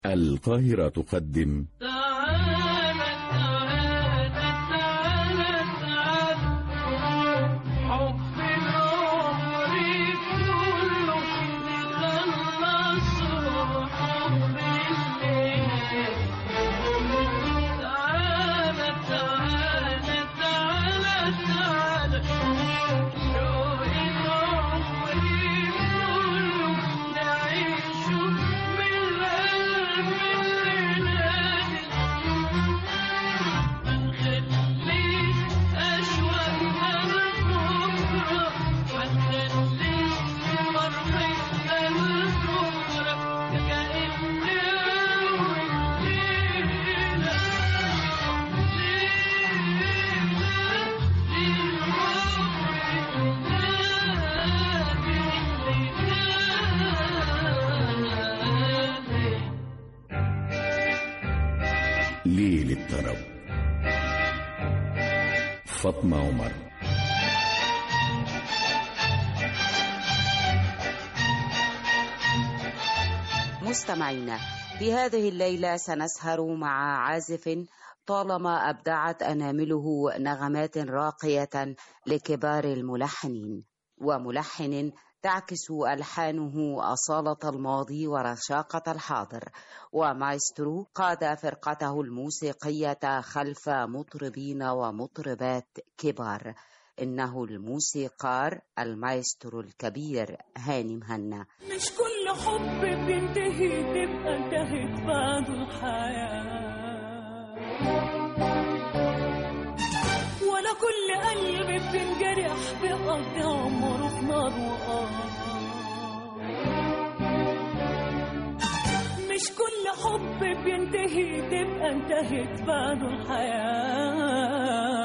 القاهرة تقدم تعالى تعالى تعالى تعالى حب العمر كله نخلصه حب الليل تعالى تعالى تعالى تعالى شوق العمر كله نعيشه من القلب الليل منخليش أشواقنا لبكرة منخليش فرحتنا لبكرة كأن أول ليلة ليلة ليل الطرب فاطمة عمر مستمعينا في هذه الليلة سنسهر مع عازف طالما أبدعت أنامله نغمات راقية لكبار الملحنين وملحن تعكس ألحانه أصالة الماضي ورشاقة الحاضر ومايسترو قاد فرقته الموسيقية خلف مطربين ومطربات كبار إنه الموسيقار المايسترو الكبير هاني مهنا مش كل حب بينتهي تبقى انتهت بعد الحياة ولا كل قلب بينجرح بيقضي عمره في نار وقار مش كل حب بينتهي تبقى انتهت بعد الحياة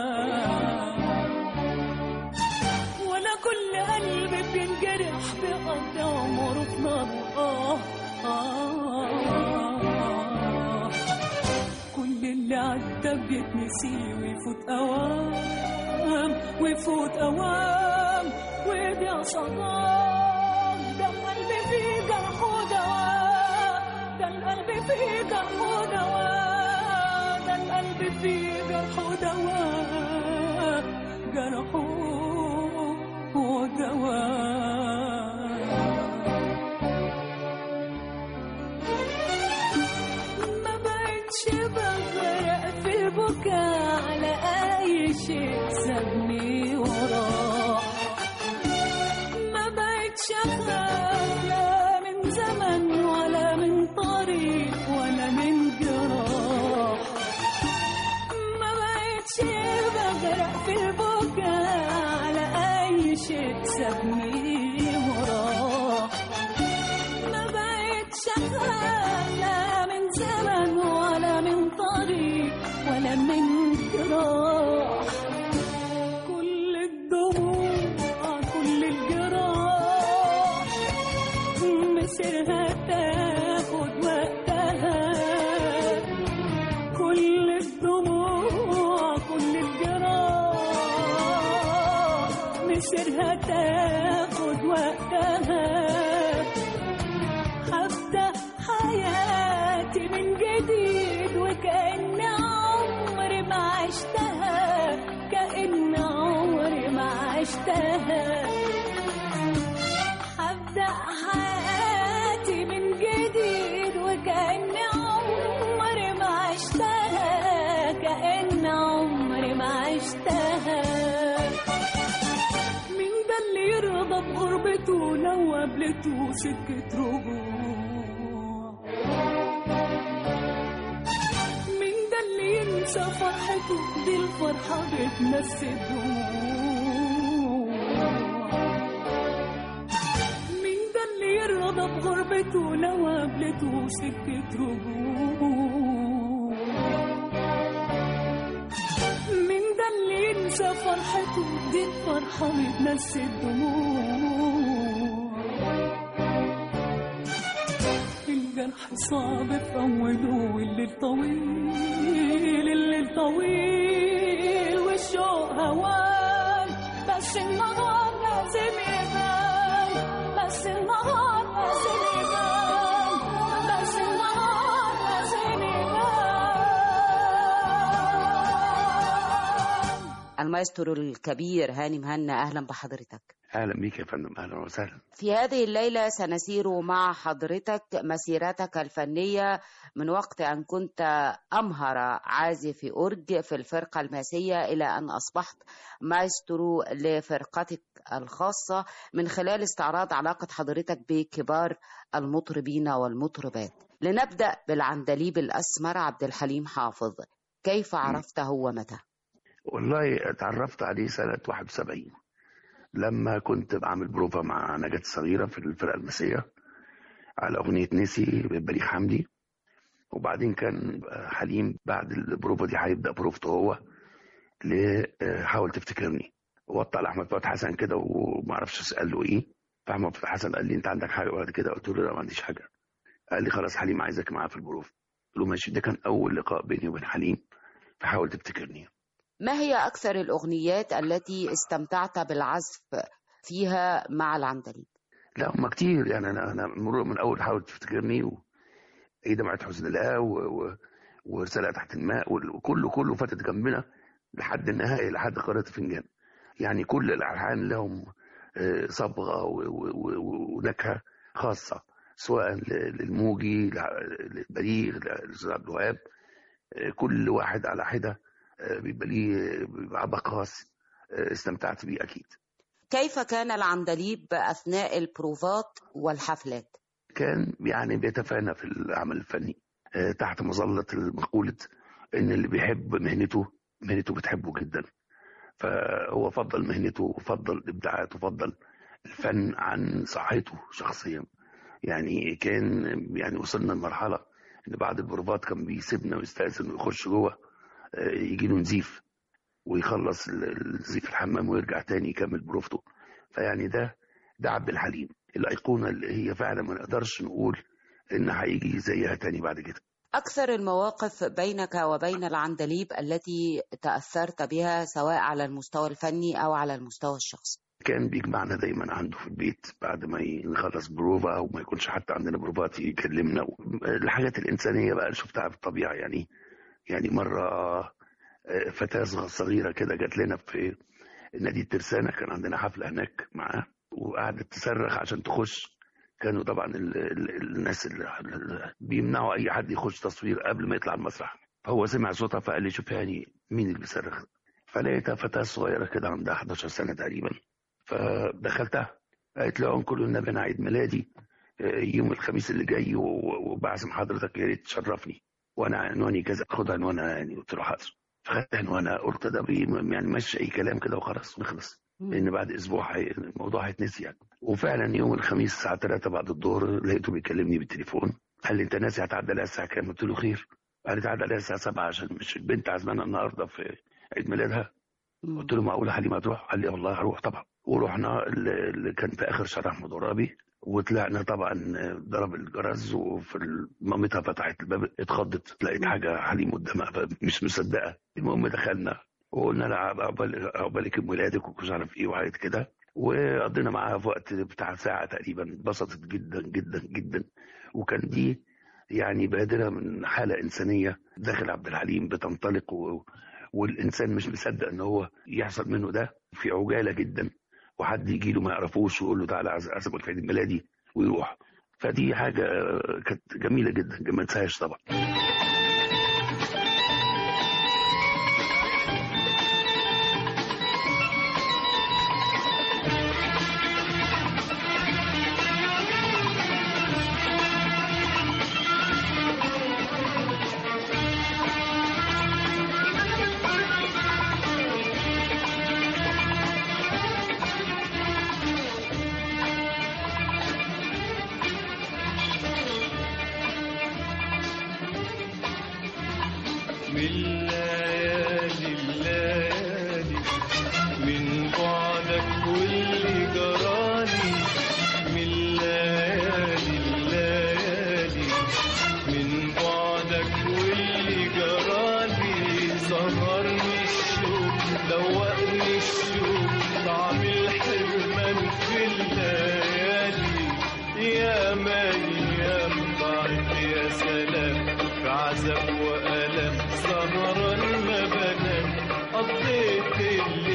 ولا كل قلب بينجرح بيقضي عمره في نار آه آه آه كل اللي عدى بيتنسي ويفوت أوام ويفوت أوام ويضيع صدام ده القلب فيه جرح ودواء ده القلب فيه جرح ودواء ده القلب فيه جرح ودواء جرح ودواء ما بقتش بغرق في البكاء على أي شيء سابني وراه ما بقتش أخاف لا من زمن ولا من طريق ولا من جراح ما بقتش بغرق في البكاء على أي شيء سابني وراه ما بقتش أخاف لا من زمن ولا من طريق ولا من جراح كل الدموع كل الجراح مسيرها تاخد وقتها كل الدموع كل الجراح مسيرها تاخد وقتها هبدأ حياتي من جديد وكأن عمري ما عشتها كأن عمري ما عشتها هبدأ حياتي من جديد وكأن عمري ما عشتها كأن عمري ما عشتها مين ده اللي يرضى بغربته لو قابلته سكة رجوع مين ده اللي ينسى فرحته دي الفرحة بتنسي الدموع مين ده اللي يرضى بغربته لو قابلته سكة رجوع مين ده اللي ينسى فرحته دي الفرحة بتنسي الدموع الجرح صعب في أوله والليل طويل الليل طويل والشوق هوان بس النهار لازم يبان بس النهار لازم يبان بس النهار المايسترو الكبير هاني مهنا أهلا بحضرتك اهلا بيك يا فندم اهلا وسهلا في هذه الليلة سنسير مع حضرتك مسيرتك الفنية من وقت أن كنت أمهر عازف أورج في الفرقة الماسية إلى أن أصبحت مايسترو لفرقتك الخاصة من خلال استعراض علاقة حضرتك بكبار المطربين والمطربات لنبدأ بالعندليب الأسمر عبد الحليم حافظ كيف عرفته ومتى؟ والله اتعرفت عليه سنه 71 لما كنت بعمل بروفا مع نجاة الصغيره في الفرقه المسيه على اغنيه نسي ببليغ حمدي وبعدين كان حليم بعد البروفا دي هيبدا بروفته هو ل حاول تفتكرني وطى على احمد فتحي حسن كده وما اعرفش اسال له ايه فاحمد فتحي حسن قال لي انت عندك حاجه بعد كده قلت له لا ما عنديش حاجه قال لي خلاص حليم عايزك معاه في البروف قلت له ماشي ده كان اول لقاء بيني وبين حليم فحاول تفتكرني ما هي أكثر الأغنيات التي استمتعت بالعزف فيها مع العندليب؟ لا هم كتير يعني انا انا مرور من اول حاول تفتكرني و... ايه دمعة حزن الله و... و... ورسالة تحت الماء وكله كله فاتت جنبنا لحد النهائي لحد قارة الفنجان يعني كل الالحان لهم آه، صبغه و- و- و- ونكهه خاصه سواء ل- للموجي ل- للبليغ للاستاذ عبد الوهاب آه، كل واحد على حده آه، بيبقى ليه بيبقى عبق خاص آه، استمتعت بيه اكيد كيف كان العندليب أثناء البروفات والحفلات؟ كان يعني بيتفانى في العمل الفني آه، تحت مظلة مقولة إن اللي بيحب مهنته مهنته بتحبه جدا فهو فضل مهنته وفضل إبداعاته وفضل الفن عن صحته شخصيا يعني كان يعني وصلنا لمرحلة إن بعد البروفات كان بيسيبنا ويستأذن ويخش جوه آه، يجي له نزيف ويخلص ال- النزيف الحمام ويرجع تاني يكمل بروفته فيعني ده ده عبد الحليم الأيقونة اللي هي فعلا ما نقدرش نقول إن هيجي زيها تاني بعد كده أكثر المواقف بينك وبين العندليب التي تأثرت بها سواء على المستوى الفني أو على المستوى الشخصي كان بيجمعنا دايما عنده في البيت بعد ما نخلص بروفا او ما يكونش حتى عندنا بروفات يكلمنا الحاجات الانسانيه بقى اللي شفتها في الطبيعه يعني يعني مره آه، فتاه صغ- صغيره كده جات لنا في نادي الترسانه كان عندنا حفله هناك معاه وقعدت تصرخ عشان تخش كانوا طبعا ال ال الناس اللي بيمنعوا اي حد يخش تصوير قبل ما يطلع المسرح فهو سمع صوتها فقال لي شوف يعني مين اللي بيصرخ فلقيتها فتاه صغيره كده عندها 11 سنه تقريبا فدخلتها قالت له انكل النبي انا عيد ميلادي آه، يوم الخميس اللي جاي و- و- وبعزم حضرتك يا ريت تشرفني وانا عنواني كذا خد عنوانها يعني قلت له حاضر فخدت عنوانها قلت ده بي يعني ماشي اي كلام كده وخلاص ونخلص لان بعد اسبوع هي الموضوع هيتنسي يعني وفعلا يوم الخميس الساعه 3 بعد الظهر لقيته بيكلمني بالتليفون قال لي انت ناسي هتعدي عليها الساعه كام قلت له خير قال لي تعدي عليها الساعه 7 عشان مش البنت عازمانا النهارده في عيد ميلادها مم. قلت له معقوله حليمه هتروح؟ قال لي والله هروح طبعا ورحنا اللي اللي كان في اخر شارع احمد عرابي وطلعنا طبعا ضرب الجرس وفي ال- مامتها فتحت الباب اتخضت لقيت حاجه حليم قدامها مش مصدقه المهم دخلنا وقلنا لها عقبال عقبالك ميلادك ومش عارف ايه وحاجات كده وقضينا معاها في وقت بتاع ساعه تقريبا اتبسطت جدا جدا جدا وكان دي يعني بادره من حاله انسانيه داخل عبد الحليم بتنطلق و... والانسان مش مصدق ان هو يحصل منه ده في عجاله جدا وحد يجي له ما يعرفوش ويقول له تعالى أعز- اعزمك في عيد ميلادي ويروح فدي حاجه آه، كانت جميله جدا ما انساهاش طبعا من ليالي الليالي من بعدك واللي جرالي من ليالي الليالي من بعدك واللي جرالي سهرني الشوق دوقني الشوق طعم الحرمان في الليالي يا مالي يا مضاعف يا سلام في عذاب وألم سهرا ما بنام قضيت الليل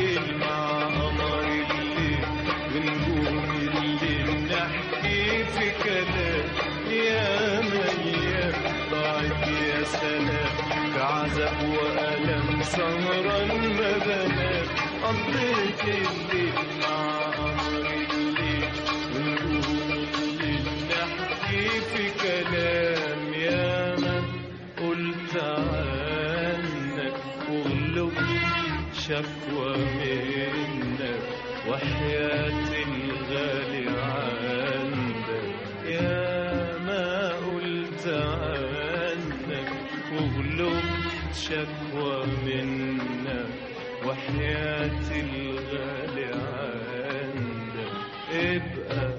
سلام في عذاب وألم سهران ما بنام قضيت الليل مع قمر الليل ونقول الليل نحكي في كلام يا من قلت عنك واغلب شكوى منك وحياة الغالي عندك يا ما قلت عنك واغلب شكوى منك وحياة الغالي عندك ابقى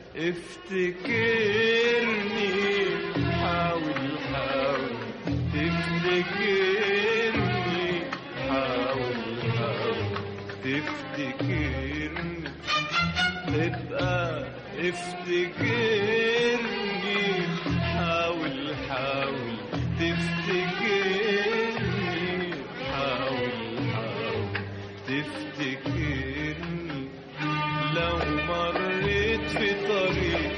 افتكرني حاول حاول تفتكرني حاول حاول تفتكرني تبقى افتكرني حاول حاول تفتكرني حاول حاول تفتكرني لو مريت في طريق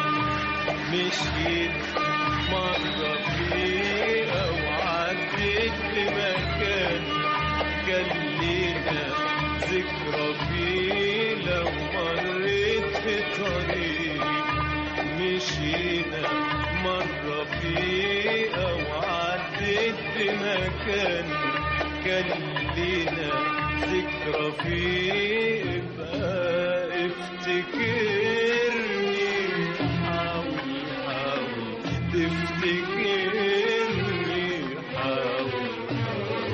مشيت مرة فيه أو عديت لمكان كان لينا ذكرى فيه لو مريت في طريق مشينا مرة فيه أو عديت بمكان كان لينا ذكرى فيه يبقى افتكرني حاول حاول تفتكرني حاول حاول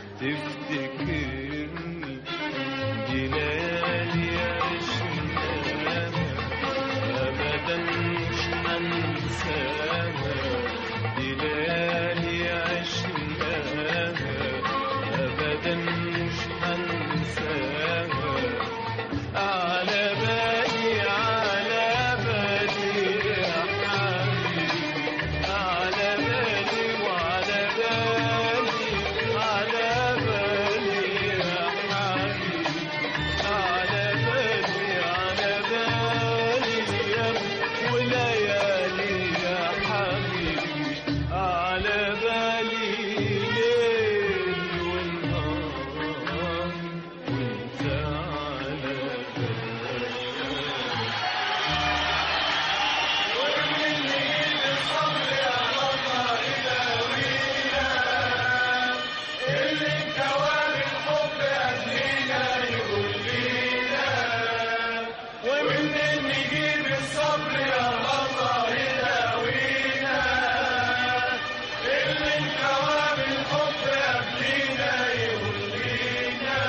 تفتكرني دي ليالي عشناها أبدا مش هنساها دي ليالي عشناها أبدا مش هنساها على بالي على بالي يا حبيبي على بالي وعلى بالي على بالي يا حبيبي على بالي على بالي يا وليالي يا حبيبي على بالي ليل ونهار وانت على بالي ومنين نجيب الصبر يا الله يداوينا اللي انكوى بالحب قبلينا يولينا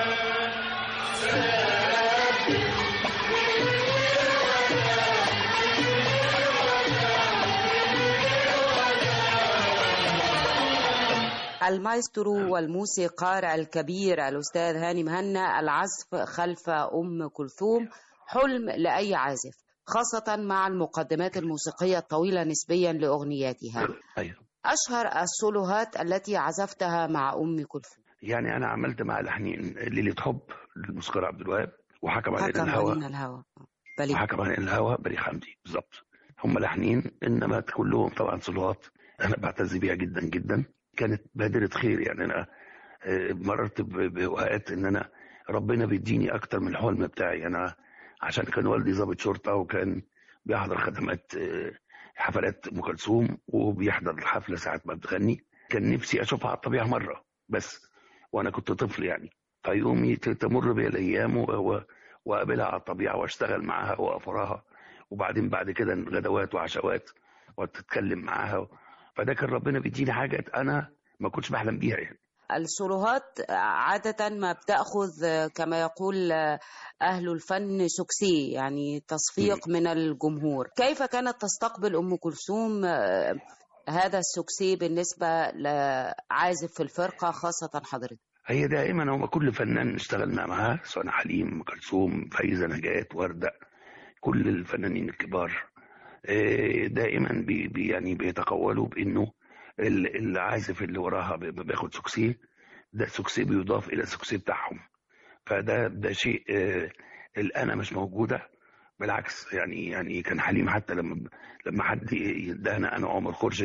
المايسترو والموسيقار الكبير الأستاذ هاني مهنا العزف خلف أم كلثوم حلم لأي عازف خاصة مع المقدمات الموسيقية الطويلة نسبيا لأغنياتها ايوه أشهر السولوهات التي عزفتها مع أم كلثوم يعني انا عملت مع لحنين ليله حب للموسيقار عبد الوهاب وحكم علينا حكم الهوى علينا الهوى بليغ وحكم علينا الهوى بليغ حمدي بالظبط هم لحنين انما كلهم طبعا صلوات انا بعتز بيها جدا جدا كانت بادره خير يعني انا آه، مررت ب- باوقات ان انا ربنا بيديني اكتر من الحلم بتاعي انا عشان كان والدي ضابط شرطه وكان بيحضر خدمات آه، حفلات ام كلثوم وبيحضر الحفله ساعه ما بتغني كان نفسي اشوفها على الطبيعه مره بس وانا كنت طفل يعني فيومي ت- تمر بي الايام و- و- واقابلها على الطبيعه واشتغل معاها واقف وراها وبعدين بعد كده غدوات وعشوات وتتكلم معاها فده كان ربنا بيديني حاجه انا ما كنتش بحلم بيها يعني السولوهات عادة ما بتأخذ كما يقول أهل الفن سكسي يعني تصفيق من الجمهور كيف كانت تستقبل أم كلثوم آه، هذا السكسي بالنسبة لعازف في الفرقة خاصة حضرتك هي دائما هو كل فنان اشتغلنا معاه سواء حليم ام كلثوم فايزه نجاة ورده كل الفنانين الكبار آه، دائما بي بي يعني بيتقولوا بانه ال- العازف اللي وراها بي- بياخد سكسي ده سكسي بيضاف الى السكسي بتاعهم فده ده شيء آه، الانا مش موجوده بالعكس يعني يعني كان حليم حتى لما لما حد يدهنا انا عمر خورشيد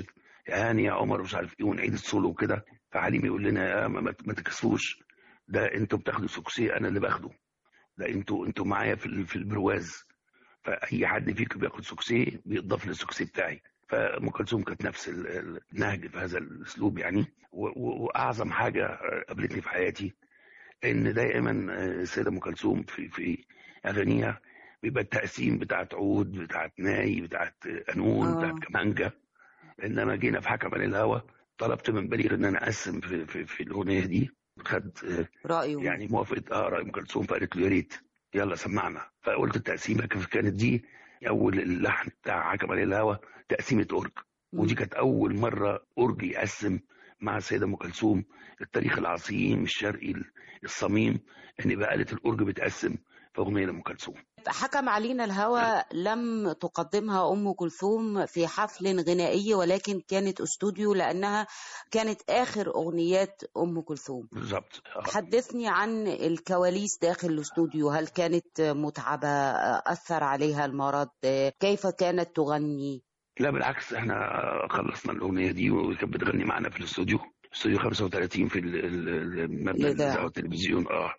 يا هاني يا عمر مش عارف ايه ونعيد السولو وكده فحليم يقول لنا يا ما, ما- ما تكسفوش ده انتوا بتاخدوا سوكسي انا اللي باخده ده انتوا انتوا معايا في ال- في البرواز فاي حد فيكم بياخد سوكسي بيضاف للسوكسي بتاعي فام كلثوم كانت نفس ال- ال- النهج في هذا الاسلوب يعني و- و- واعظم حاجه قابلتني في حياتي ان دائما السيده ام كلثوم في في اغانيها بيبقى التقسيم بتاعت عود بتاعت ناي بتاعت قانون آه. بتاعت كمانجا انما جينا في حكم عن الهوى طلبت من بليغ ان انا اقسم في, في, في الاغنيه دي خد آه، رأيه يعني موافقه اه رأي ام كلثوم فقالت له يا ريت يلا سمعنا فقلت التقسيمه كيف كانت دي اول اللحن بتاع حكم عن الهوى تقسيمه اورج ودي كانت اول مره اورج يقسم مع السيده ام كلثوم التاريخ العظيم الشرقي الصميم ان يبقى آلة الاورج بتقسم في اغنيه لام كلثوم حكم علينا الهوى لم تقدمها أم كلثوم في حفل غنائي ولكن كانت استوديو لأنها كانت آخر أغنيات أم كلثوم بالظبط آه. حدثني عن الكواليس داخل الاستوديو هل كانت متعبة أثر عليها المرض كيف كانت تغني لا بالعكس احنا خلصنا الاغنيه دي وكانت بتغني معانا في الاستوديو استوديو 35 في ال- ال- ال- مبنى الإذاعة. الاذاعه والتلفزيون اه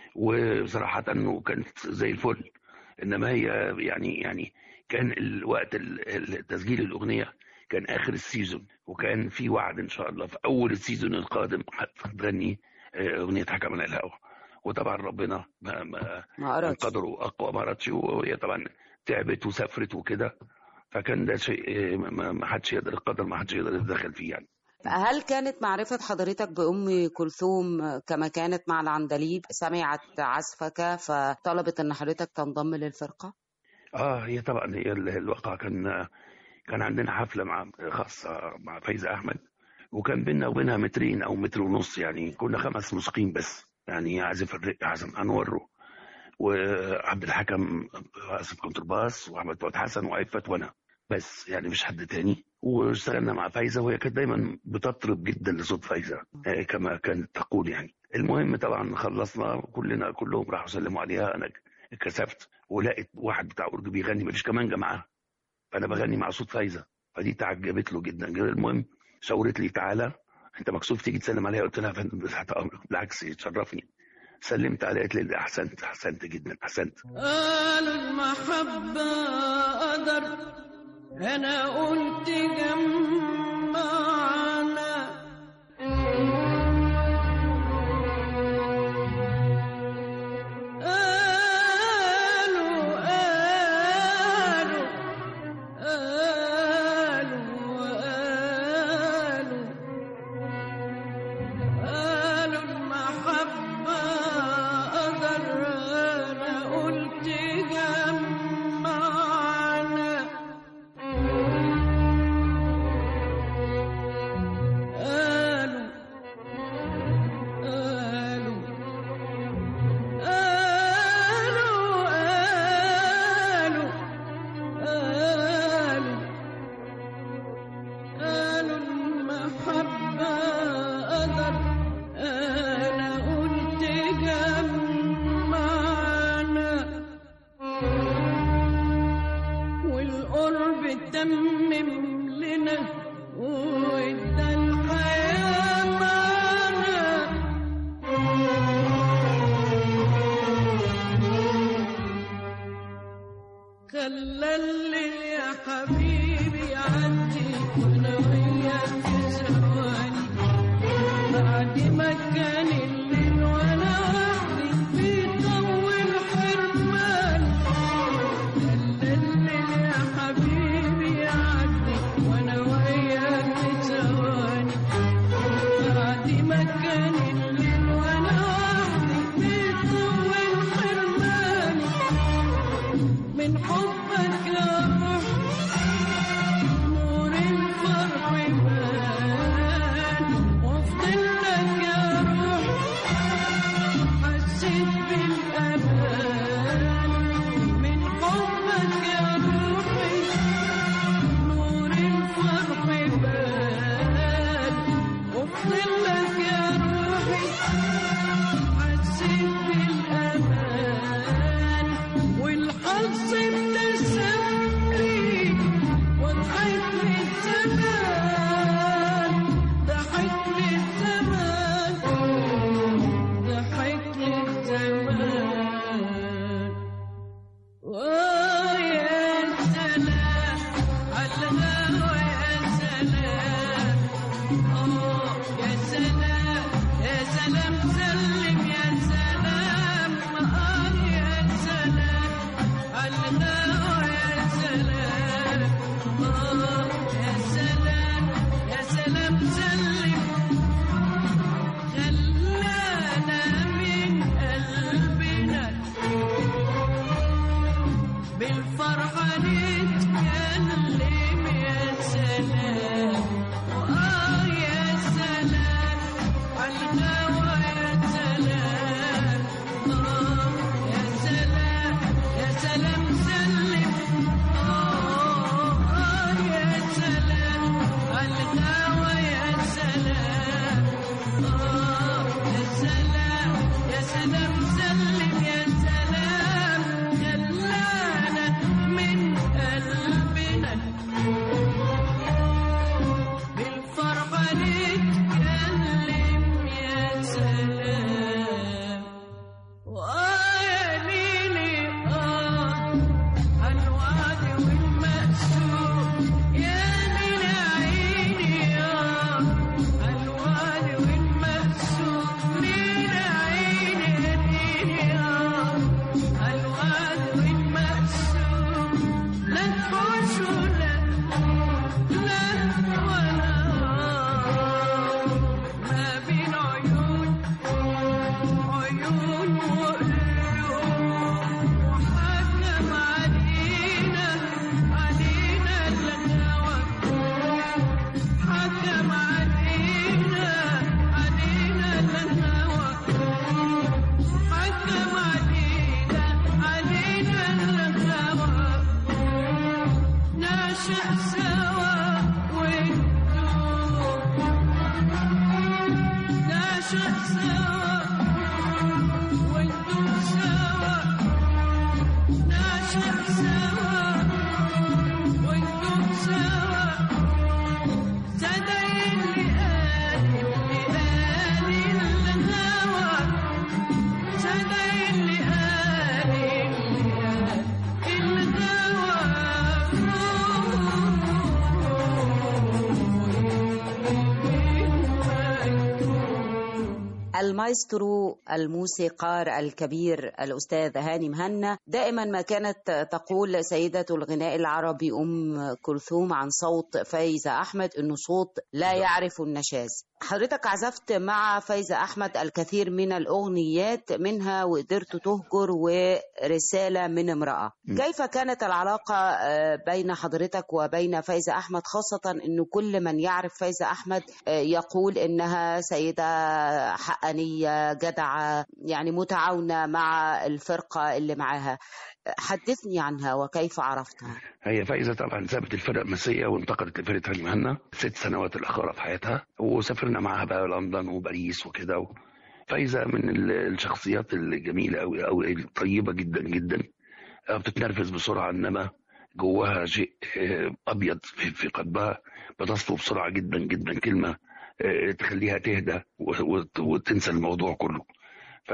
وصراحه انه كانت زي الفل انما هي يعني يعني كان الوقت ال- ال- تسجيل الاغنيه كان اخر السيزون وكان في وعد ان شاء الله في اول السيزون القادم هتغني آه، اغنيه حكم على الهوى وطبعا ربنا ما ما ما أردت قدره اقوى ما رضش وهي طبعا تعبت وسافرت وكده فكان ده شيء آه، ما ما حدش يقدر القدر ما حدش يقدر يتدخل فيه يعني هل كانت معرفة حضرتك بأم كلثوم كما كانت مع العندليب سمعت عزفك فطلبت أن حضرتك تنضم للفرقة؟ اه هي طبعا هي ال- الواقع كان كان عندنا حفله مع خاصه مع فايزه احمد وكان بيننا وبينها مترين او متر ونص يعني كنا خمس موسيقيين بس يعني يعزف الرق حسن انور وعبد الحكم عازف كونترباس واحمد فؤاد حسن وعفت وانا بس يعني مش حد تاني واشتغلنا مع فايزه وهي كانت دايما بتطرب جدا لصوت فايزه آه، كما كانت تقول يعني المهم طبعا خلصنا كلنا كلهم راحوا سلموا عليها انا اتكسفت ولقيت واحد بتاع اورج بيغني مفيش كمانجه معاه فانا بغني مع صوت فايزه فدي تعجبت له جدا المهم شاورت لي تعالى انت مكسوف تيجي تسلم عليها قلت لها يا فندم تحت امرك بالعكس يتشرفني سلمت عليها قالت لي احسنت احسنت جدا احسنت قالوا المحبة قدر أنا قلت جمعنا قالوا قالوا قالوا قالوا قالوا المحبة قدر أنا قلت جمعنا حكم علينا علينا الهوى حكم علينا علينا الهوى نعشق سوا وانتو نعشق سوا وانتو سوا نعشق سوا وانتو سوا صدق اللي قال اللي قال الهوى صدق اللي قال اللي قال المايسترو الموسيقار الكبير الأستاذ هاني مهنا دائما ما كانت تقول سيدة الغناء العربي أم كلثوم عن صوت فايزة أحمد أنه صوت لا يعرف النشاز حضرتك عزفت مع فايزة أحمد الكثير من الأغنيات منها وقدرت تهجر ورسالة من امرأة كيف كانت العلاقة آه، بين حضرتك وبين فايزة أحمد خاصة أنه كل من يعرف فايزة أحمد آه، يقول إنها سيدة حقانية جدعة يعني متعاونة مع الفرقة اللي معاها حدثني عنها وكيف عرفتها هي فايزة طبعا سابت الفرقة المسية وانتقلت لفرقة هاني مهنا ست سنوات الأخيرة في حياتها وسافرنا معاها بقى لندن وباريس وكده و... فايزة من ال- الشخصيات الجميلة أوي أوي الطيبة جدا جدا آه، بتتنرفز بسرعة إنما جواها شيء آه، أبيض في في قلبها بتصفو بسرعة جدا جدا كلمة آه، تخليها تهدى و- وت- وتنسى الموضوع كله ف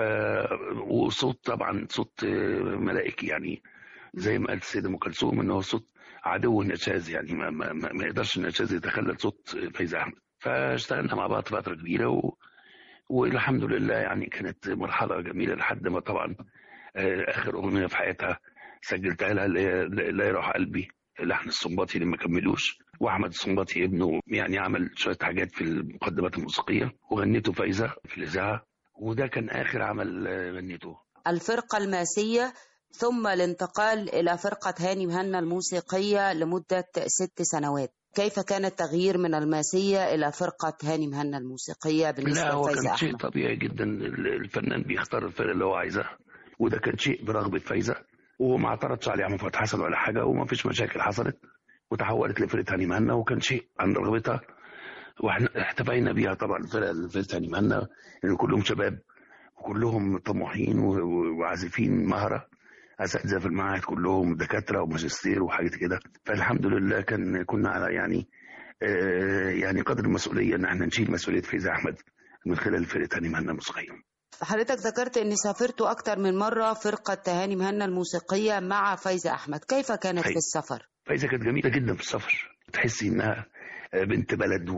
وصوت طبعا صوت آه، ملائكي يعني زي ما قالت السيدة أم كلثوم إن هو صوت عدو النشاز يعني ما, ما, ما, ما يقدرش النشاز يتخلل صوت فايزة أحمد فاشتغلنا مع بعض فترة كبيرة و... والحمد لله يعني كانت مرحلة جميلة لحد ما طبعا آه، آخر أغنية في حياتها سجلتها لها اللي هي لا يروح قلبي لحن السنباطي اللي ما كملوش واحمد السنباطي ابنه يعني عمل شويه حاجات في المقدمات الموسيقيه وغنيته فايزه في الاذاعه وده كان اخر عمل آه، غنيته الفرقة الماسية ثم الانتقال إلى فرقة هاني مهنا الموسيقية لمدة ست سنوات كيف كان التغيير من الماسية إلى فرقة هاني مهنا الموسيقية بالنسبة لا هو لفايزة كان شيء أحمد طبيعي جدا الفنان بيختار الفرقه اللي هو عايزها وده كان شيء برغبه فايزه وما اعترضش عليه عم فتحي حسن ولا حاجه وما فيش مشاكل حصلت وتحولت لفرقه هاني مهنا وكان شيء عن رغبتها واحنا احتفينا بيها طبعا فرقه فرقه هاني مهنا لان كلهم شباب وكلهم طموحين و- و- وعازفين مهره اساتذه في المعهد كلهم دكاتره وماجستير وحاجات كده فالحمد لله كان كنا على يعني آه، يعني قدر المسؤوليه ان احنا نشيل مسؤوليه فايزه احمد من خلال فرقه هاني مهنا الموسيقيه حضرتك ذكرت أن سافرتوا أكثر من مرة فرقة هاني مهنا الموسيقية مع فايزة أحمد كيف كانت أي. في السفر؟ فايزه كانت جميله جدا في السفر تحسي انها آه، بنت بلد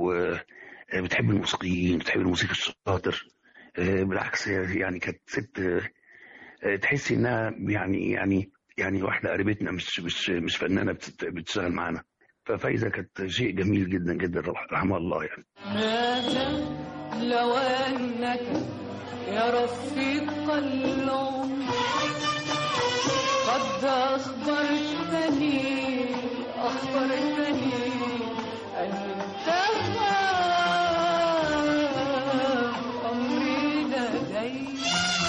وبتحب الموسيقيين بتحب الموسيقى الشاطر آه، بالعكس هي يعني كانت ست آه، آه، تحسي انها يعني يعني يعني واحده قريبتنا مش مش مش فنانه بتت- بتشتغل معانا ففايزه كانت شيء جميل جدا جدا رحمها الله يعني ماذا لو أنك يا رفيق اللوم قد أخبرتني أخبرتني أن انتهى أمري لديك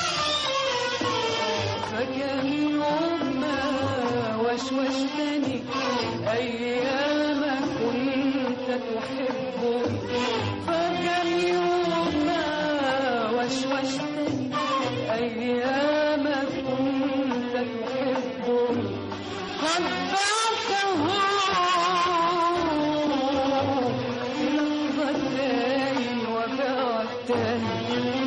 فكم يوم ما وشوشتني أيام كنت تحبني فكم يوم ما وشوشتني أيام كنت تحبني قد بعته لحظتين وبعدتني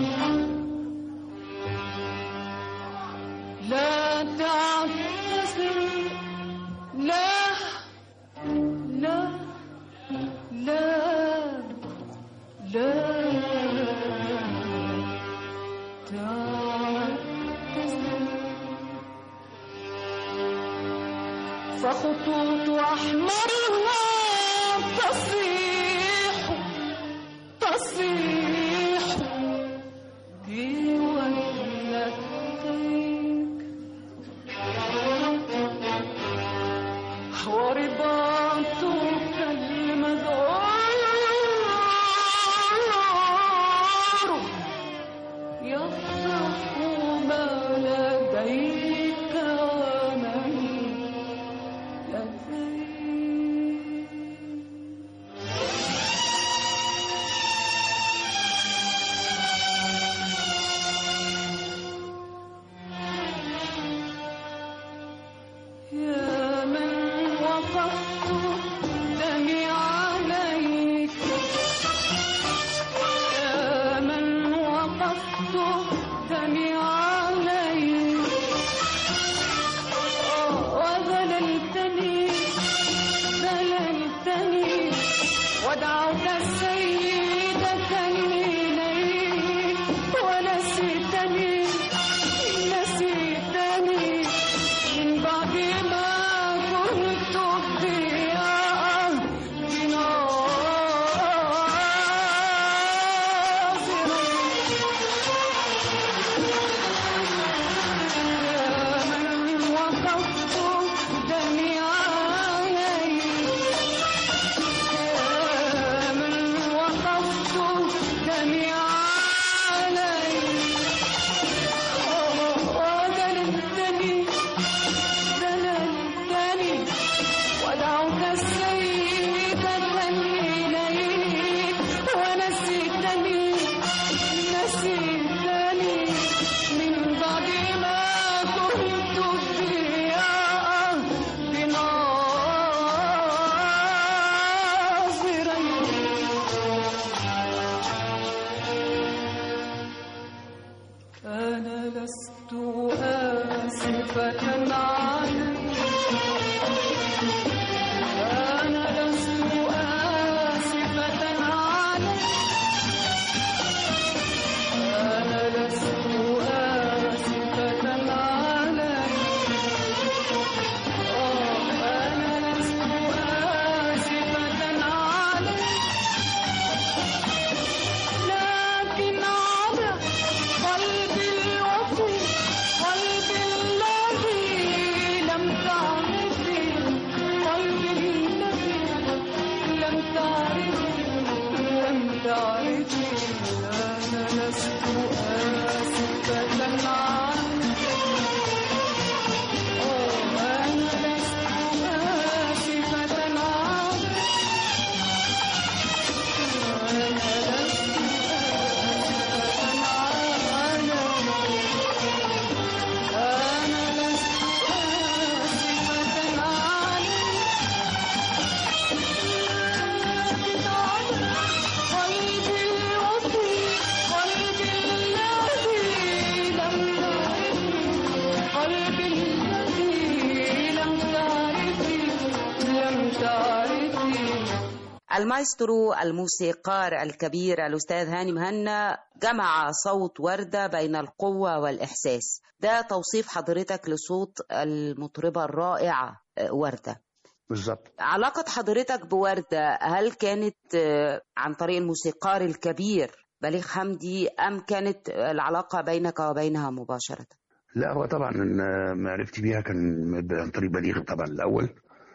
لا تعتذر لا لا لا لا تعتذر فخطوط أحمرها تصيح تصيح بوجهك ورباطك المذعور تعرفي أنا لست آسفة عنك أوه أنا لست آسفة عنك أنا لست آسفة عنك أنا لست آسفة عنك قلبي وفي قلبي الذي لم تعرفي قلبي الذي لم تعرفي لم تعرفي المايسترو الموسيقار الكبير الأستاذ هاني مهنا جمع صوت وردة بين القوة والإحساس ده توصيف حضرتك لصوت المطربة الرائعة آه، وردة بالظبط علاقة حضرتك بوردة هل كانت آه، عن طريق الموسيقار الكبير بليغ حمدي أم كانت العلاقة بينك وبينها مباشرة؟ لا هو طبعا إن معرفتي بيها كان عن طريق بليغ طبعا الاول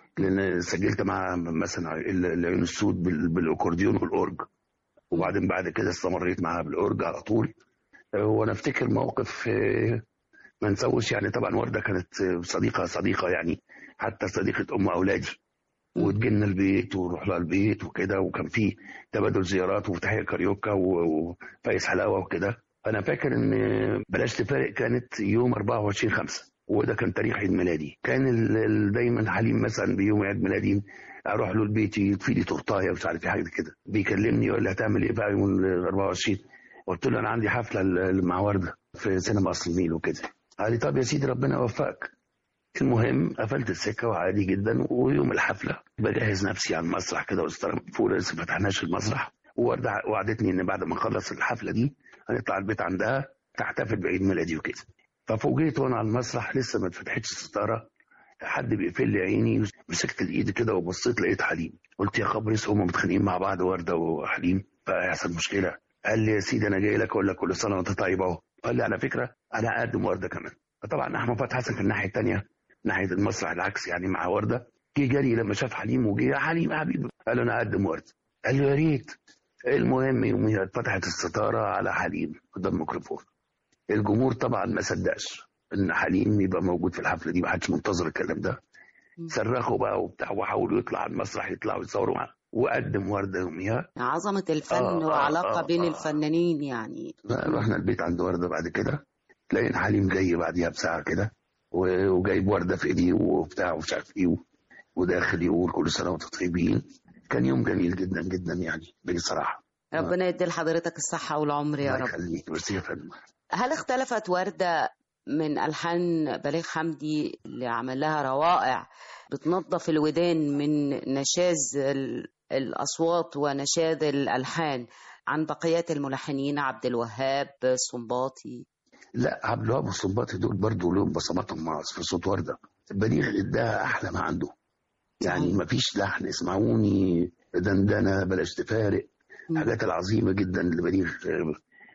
لان سجلت معاه مثلا ال- العيون السود بال- بالاكورديون والاورج وبعدين بعد كده استمريت معاها بالاورج على طول آه، وانا افتكر موقف آه، ما نسوش يعني طبعا ورده كانت آه، صديقه صديقه يعني حتى صديقه ام اولادي وتجينا البيت ونروح لها البيت وكده وكان في تبادل زيارات وفتحية كاريوكا و- وفايز حلاوه وكده انا فاكر ان بلاش تفارق كانت يوم 24 5 وده كان تاريخ عيد ميلادي كان ال- ال- دايما حليم مثلا بيوم عيد ميلادي اروح له البيت يطفي لي تورتايه مش عارف ايه حاجه كده بيكلمني يقول لي هتعمل ايه بقى يوم ال 24 قلت له انا عندي حفله ال- مع ورده في سينما اصل النيل وكده قال لي طب يا سيدي ربنا يوفقك المهم قفلت السكه وعادي جدا ويوم الحفله بجهز نفسي على المسرح كده واستلم فوق لسه ما فتحناش المسرح وورده وعدتني ان بعد ما اخلص الحفله دي هنطلع البيت عندها تحتفل بعيد ميلادي وكده ففوجئت وانا على المسرح لسه ما اتفتحتش الستاره حد بيقفل لي عيني مسكت الايد كده وبصيت لقيت حليم قلت يا خبر اسود هم متخانقين مع بعض ورده وحليم فهيحصل مشكله قال لي يا سيدي انا جاي لك اقول لك كل سنه وانت طيب اهو قال لي على فكره انا اقدم ورده كمان فطبعا احمد فتحي حسن في الناحيه الثانيه ناحيه المسرح العكس يعني مع ورده جه جري لما شاف حليم وجه يا حليم يا حبيبي قال له انا اقدم ورده قال له يا ريت المهم يوميها اتفتحت الستاره على حليم قدام الميكروفون الجمهور طبعا ما صدقش ان حليم يبقى موجود في الحفله دي ما حدش منتظر الكلام ده صرخوا بقى وبتاع وحاولوا يطلع على المسرح يطلعوا يتصوروا معاه وقدم ورده يوميها عظمة الفن آه، آه، وعلاقة آه، بين آه. الفنانين يعني رحنا البيت عند ورده بعد كده لقينا حليم جاي بعديها بساعه كده و- وجايب ورده في ايديه وبتاع ومش عارف ايه وداخل يقول كل سنه وانتم طيبين كان يوم جميل جدا جدا يعني بصراحه ربنا يدي لحضرتك الصحة والعمر يا الله رب يخليك ميرسي يا فندم هل اختلفت وردة من ألحان بليغ حمدي اللي عمل لها روائع بتنظف الودان من نشاز ال- الأصوات ونشاز الألحان عن بقية الملحنين عبد الوهاب الصنباطي لا عبد الوهاب والصنباطي دول برضه لهم بصماتهم مع في صوت ورده بليغ اداها احلى ما عنده يعني صحيح. ما فيش لحن اسمعوني دندنه بلاش تفارق مم. الحاجات العظيمه جدا اللي بليغ آه،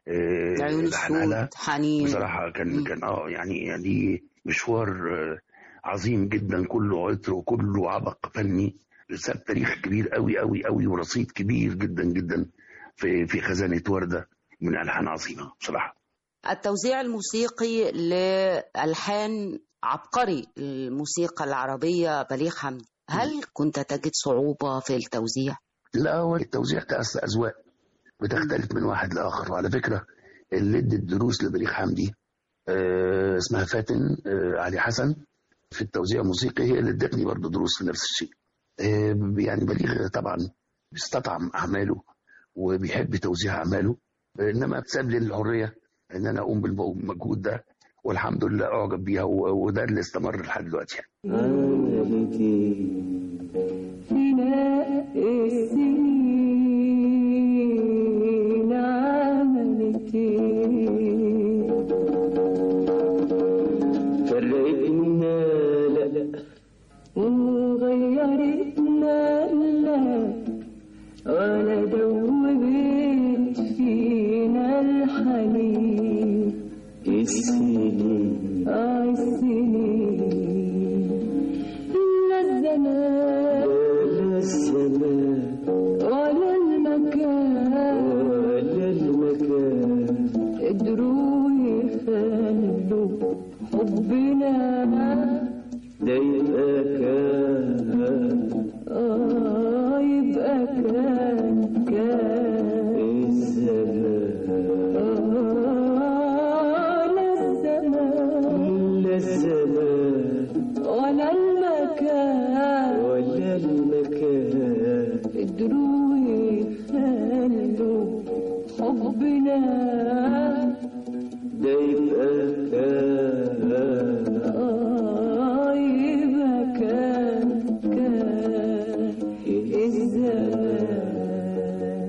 آه، عيون لحنها لها. السود حنين بصراحه كان مم. كان اه يعني يعني مشوار آه، عظيم جدا كله عطر وكله عبق فني ساب تاريخ كبير قوي قوي قوي ورصيد كبير جدا جدا في في خزانه ورده من الحان عظيمه بصراحه التوزيع الموسيقي لألحان عبقري الموسيقى العربية بليغ حمدي هل كنت تجد صعوبة في التوزيع؟ لا هو التوزيع تأس أذواق بتختلف من واحد لآخر وعلى فكرة اللي ادت دروس لبليغ حمدي آه اسمها فاتن آه علي حسن في التوزيع الموسيقي هي اللي ادتني برضه دروس في نفس الشيء آه يعني بليغ طبعا بيستطعم أعماله وبيحب توزيع أعماله آه إنما ساب لي الحرية إن أنا أقوم بالمجهود ده والحمد لله أعجب بيها و- وده اللي استمر لحد دلوقتي يعني. فينا السنين عملت إيه؟ فرقتنا لا وغيرتنا لا ولا دوبت فينا الحنين السنين آه السنين لا الزمان لا الزمان حبنا ده يبقى كان آه يبقى كان كان الزمان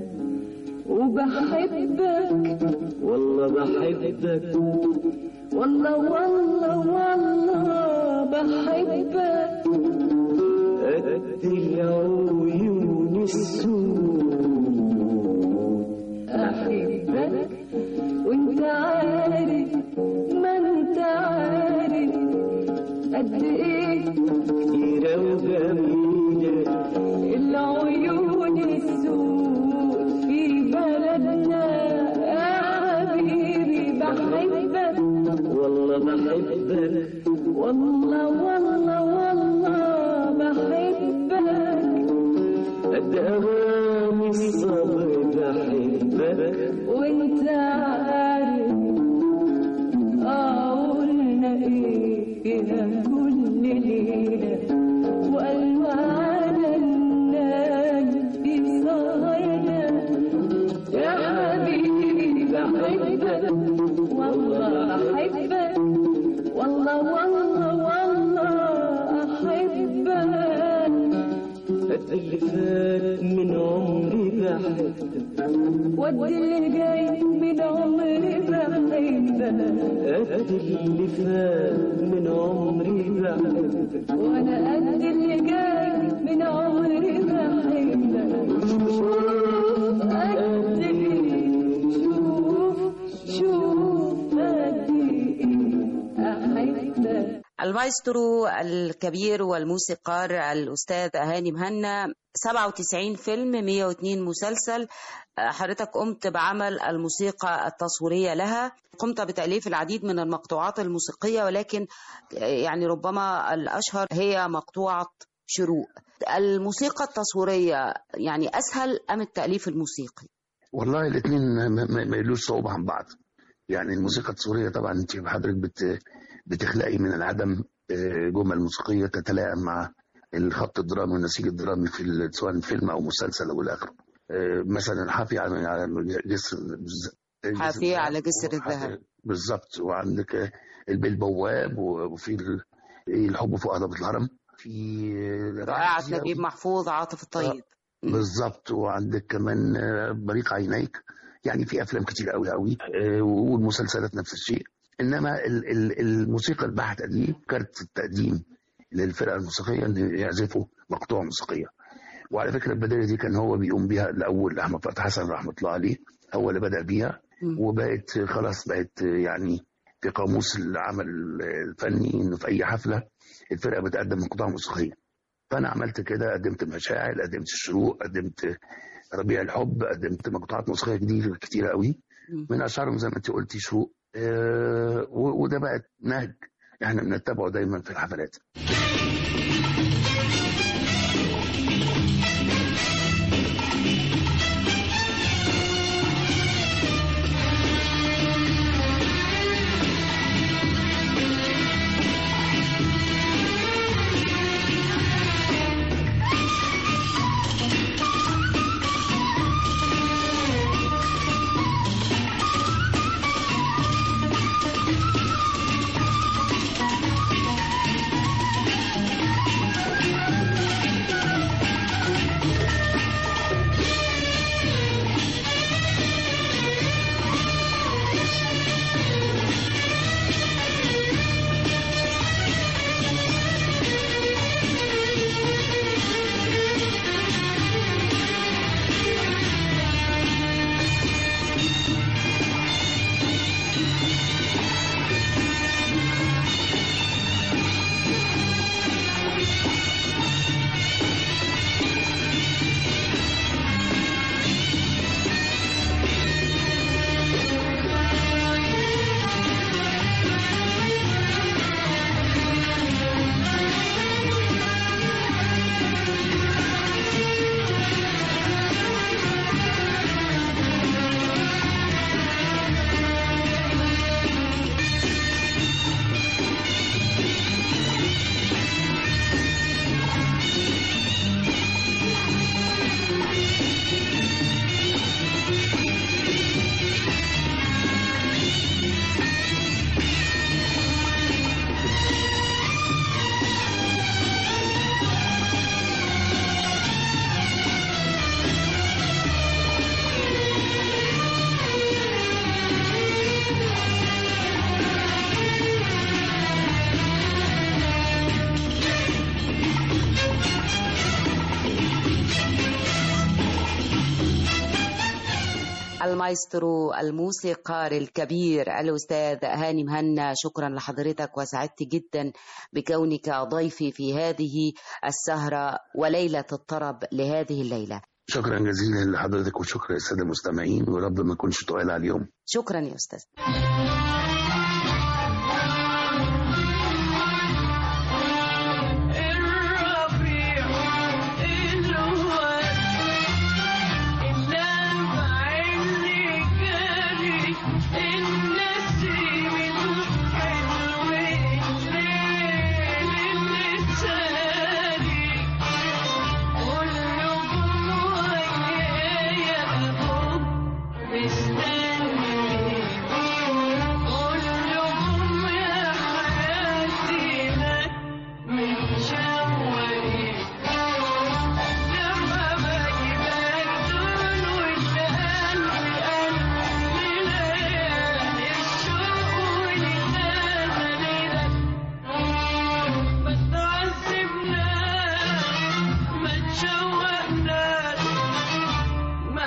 وبحبك والله بحبك والله والله والله بحبك قد العيون السود أحبك وانت عارف ما انت عارف قد ايه كتيرة وجميلة العيون السود في بلدنا يا حبيبي بحبك والله بحبك والله والله والله بحبك قد أواني الصبر بحبك وانت عارف آه قلنا ايه كده كل ليلة وألوان الناس في سهرنا يا حبيبي بحبك والله أحبك والله والله والله أحبك قد اللي فات من عمري بحبك وقد اللي جاي من عمري بحبك قد اللي فات من عمري بحبك وانا قد اللي جاي من عمري بحبك شوف قد ايه شوف شوف قد ايه احبك المايسترو الكبير والموسيقار الأستاذ هاني مهنا 97 فيلم 102 مسلسل آه، حضرتك قمت بعمل الموسيقى التصويرية لها قمت بتأليف العديد من المقطوعات الموسيقية ولكن آه، يعني ربما الأشهر هي مقطوعة شروق الموسيقى التصويرية يعني أسهل أم التأليف الموسيقي والله الاثنين ما ما يلوش صعوبة عن بعض يعني الموسيقى التصويرية طبعا انت حضرتك بت بتخلقي من العدم آه، جمل موسيقية تتلائم مع الخط الدرامي والنسيج الدرامي في ال- سواء فيلم او مسلسل او الى اخره آه، مثلا حافي على على جسر جسر حافية على جسر وحافي- الذهب. بالظبط وعندك آه، البيه البواب وفي ال- الحب فوق هضبة الهرم في آه، رائعة كتير نجيب أوي. محفوظ عاطف الطيب بالظبط وعندك كمان آه، بريق عينيك يعني في افلام كتير قوي قوي آه، والمسلسلات نفس الشيء انما ال- ال- الموسيقى البحته دي كانت التقديم للفرقه الموسيقيه ان يعزفوا مقطوعه موسيقيه وعلى فكره البدايه دي كان هو بيقوم بيها الاول احمد فتحي حسن رحمه الله عليه هو اللي بدا بيها مم. وبقت خلاص بقت يعني في قاموس العمل الفني انه في اي حفله الفرقه بتقدم مقطوعه موسيقيه فانا عملت كده قدمت مشاعر قدمت الشروق قدمت ربيع الحب قدمت مقطوعات موسيقيه كتير كتيره قوي مم. من اشهرهم زي ما انت قلتي شروق آه و- وده بقى نهج احنا بنتبعه دايما في الحفلات Thank المايسترو الموسيقار الكبير الأستاذ هاني مهنا شكرا لحضرتك وسعدت جدا بكونك ضيفي في هذه السهرة وليلة الطرب لهذه الليلة شكرا جزيلا لحضرتك وشكرا للساده المستمعين ورب ما اكونش طويل عليهم شكرا يا أستاذ الربيع الواد النبع اللي جاري النسيم الحلو الليل اللي ساري كلكم ويايا أبوك مستني كلكم يا حياتي لك من شوقي لما باجي بردون والقلب قلب ليالي الشوق ولساني لك ما تعذبناش ما تشوقناش ما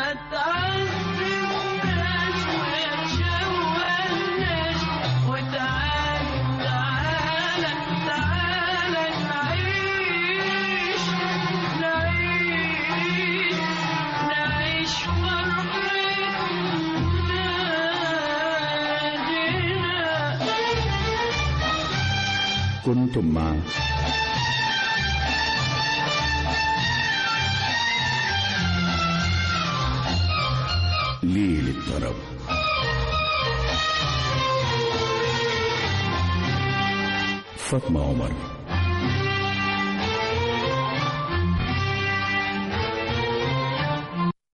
تعذبناش ما تشوقناش وتعالى تعالى تعالى نعيش نعيش نعيش فرحتنا كنتم مع ليل الطرب فاطمة عمر